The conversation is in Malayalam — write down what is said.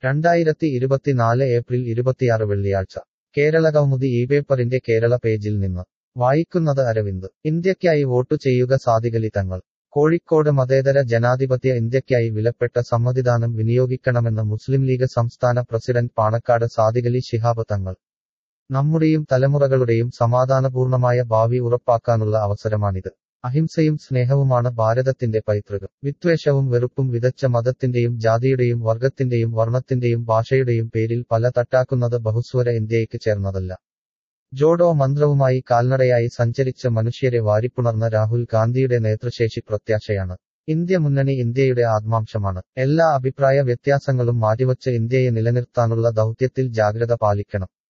രണ്ടായിരത്തി ഇരുപത്തിനാല് ഏപ്രിൽ ഇരുപത്തിയാറ് വെള്ളിയാഴ്ച കേരള കൗമുദി ഈ പേപ്പറിന്റെ കേരള പേജിൽ നിന്ന് വായിക്കുന്നത് അരവിന്ദ് ഇന്ത്യയ്ക്കായി വോട്ടു ചെയ്യുക സാധികലി തങ്ങൾ കോഴിക്കോട് മതേതര ജനാധിപത്യ ഇന്ത്യയ്ക്കായി വിലപ്പെട്ട സമ്മതിദാനം വിനിയോഗിക്കണമെന്ന് മുസ്ലിം ലീഗ് സംസ്ഥാന പ്രസിഡന്റ് പാണക്കാട് സാദികലി ശിഹാബ് തങ്ങൾ നമ്മുടെയും തലമുറകളുടെയും സമാധാനപൂർണമായ ഭാവി ഉറപ്പാക്കാനുള്ള അവസരമാണിത് അഹിംസയും സ്നേഹവുമാണ് ഭാരതത്തിന്റെ പൈതൃകം വിദ്വേഷവും വെറുപ്പും വിതച്ച മതത്തിന്റെയും ജാതിയുടെയും വർഗത്തിന്റെയും വർണ്ണത്തിന്റെയും ഭാഷയുടെയും പേരിൽ പല തട്ടാക്കുന്നത് ബഹുസ്വര ഇന്ത്യയ്ക്ക് ചേർന്നതല്ല ജോഡോ മന്ത്രവുമായി കാൽനടയായി സഞ്ചരിച്ച മനുഷ്യരെ വാരിപ്പുണർന്ന രാഹുൽ ഗാന്ധിയുടെ നേതൃശേഷി പ്രത്യാശയാണ് ഇന്ത്യ മുന്നണി ഇന്ത്യയുടെ ആത്മാംശമാണ് എല്ലാ അഭിപ്രായ വ്യത്യാസങ്ങളും മാറ്റിവച്ച് ഇന്ത്യയെ നിലനിർത്താനുള്ള ദൗത്യത്തിൽ ജാഗ്രത പാലിക്കണം